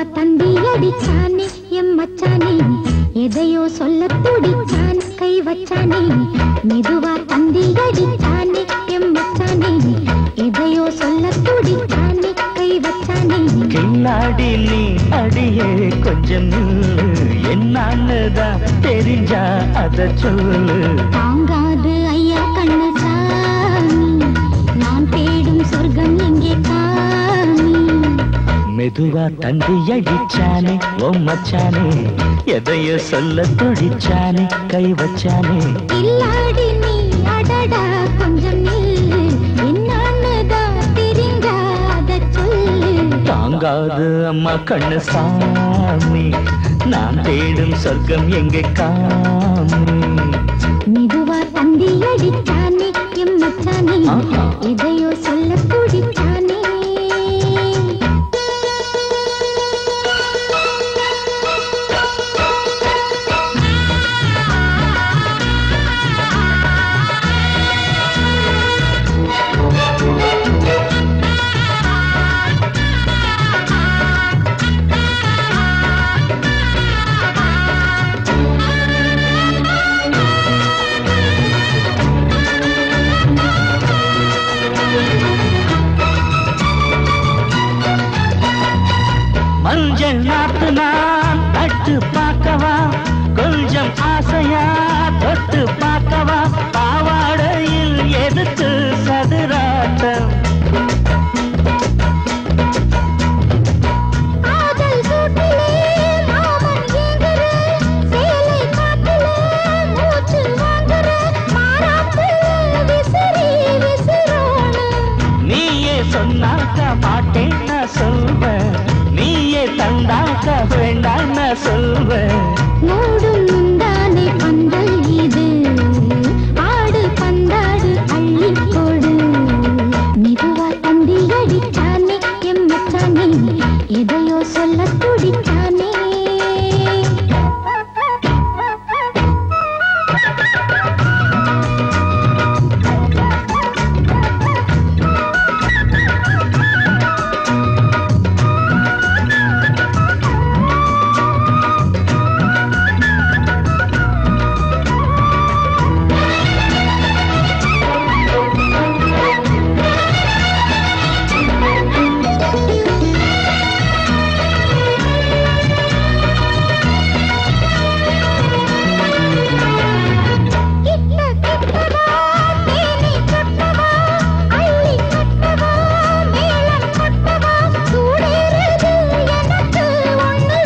தந்தி அடிச்சானே M மச்சானே எதையோ சொல்ல துடிச்சான் கை வச்சானே மெதுவா தந்தி அடிச்சானே எம் மச்சானே எதையோ சொல்ல துடிச்சானே கை வச்சானே கில்லாடி நீ அடியே கொஞ்சம் நில்லு. என்னான்னுதான் தெரிஞ்சா அத சொல்லு தாங்காது ஐயா கண்ணு சாமி நான் தேடும் சொர்க்கம் எங்கே காமி மெதுவா தந்தி அடிச்சானே ஓ மச்சானே எதையோ சொல்ல துடிச்சானே கை வச்சானே இல்லாடி நீ அடடா கொஞ்சம் நில்லு என்னான்னுதான் தெரிஞ்சாத சொல்லு தாங்காது அம்மா கண்ணு சாமி நான் தேடும் சொர்க்கம் எங்கே காமி மெதுவா தந்தி அடிச்சானே எம் மச்சானே ஆஹா. எதையோ சொல்ல துடிச்சானே மஞ்சள் நாத்து நான் நட்டு பார்க்கவா கொஞ்சம் ஆசையா தொட்டு பார்க்கவா பாவாடையில் எதுக்கு சதுராட்டம் காதல் சூட்டிலே மாமன் ஏங்குற சேலை காட்டிலே மூச்சு வாங்குற மாறாப்பு விசிறி விசிறோடு நீயே சொன்னாக்க மாட்டேன் நான் சொல்வேன் நீயே தந்தாக்க வேண்டாம் நான் சொல்வேன் மூடும் முந்தானை பந்தல் இது ஆடு பந்தாடு அள்ளி போடு மெதுவா தந்தி அடிச்சானே எம் மச்சானே எதையோ சொல்ல துடிச்சானே கிட்ட கிட்டவா தேனி கொட்டவா அள்ளி கொட்டவா மேளம் கொட்டவா சூடேறுது எனக்கு ஒண்ணு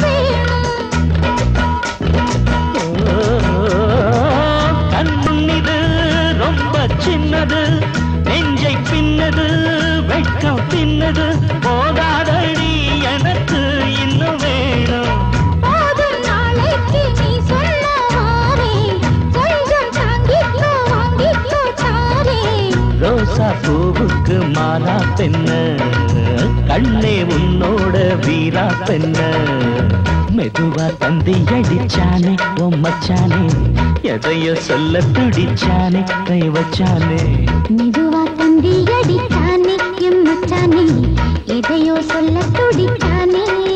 வேணும் கண்ணுன்னிது ரொம்ப சின்னது நெஞ்சை பின்னது வெட்கம் பின்னது போதாதடி எனக்கு இன்னும் வேணும் போதும் நாளைக்கு நீ சொன்னவாறே கொஞ்சம் தாங்கிக்கோ வாங்கிக்கோ தாரே ரோசா பூவுக்கு மாலா பெண்ண கண்ணே உன்னோட வீரா பெண்ண மெதுவா தந்தி அடிச்சானே ஓ மச்சானே எதையோ சொல்ல துடிச்சானே கை வச்சானே மெதுவா தந்தி அடித்தானே எம் மச்சானே எதையோ சொல்ல துடித்தானே